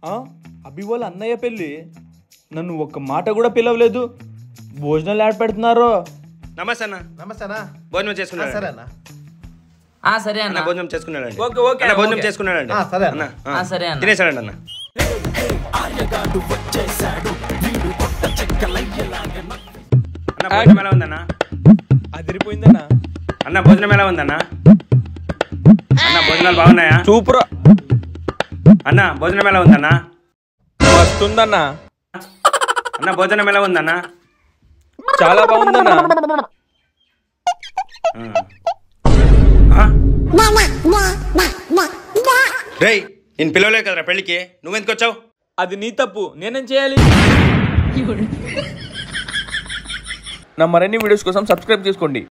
ఆ? అభి వాళ్ళ అన్నయ్య పెళ్ళి నన్ను ఒక్క మాట కూడా పిలవలేదు భోజనాలు ఏడ పెడుతున్నారో నమస్తే అన్న నమస్తే అన్న భోజనం చేసుకున్నాడు సరే అన్న ఆ సరే అన్న అన్న భోజనం చేసుకున్నాడండి ఓకే, ఓకే, అన్న భోజనం ఓకే. చేసుకున్నాడండి ఆ, సరే అన్న. అన్న ఆ, సరే అన్న. తినేసాడండి అన్న అన్న భోజనం ఎలా ఉందన్న అదిరిపోయిందన్నా అన్న భోజనం ఎలా ఉందన్న అన్న భోజనాలు బాగున్నాయా సూపర్ అన్న భోజనం ఎలా ఉందన్న వస్తుందన్నా అన్న భోజనం ఎలా ఉందన్న చాలా బాగుందన్నా ఆ? రేయ్ నేను పిలవలే కదరా పెళ్ళికి నువ్వెందుకు వచ్చావు అది నీ తప్పు నేనేం చేయాలి నా మరిన్ని వీడియోస్ కోసం సబ్స్క్రైబ్ చేసుకోండి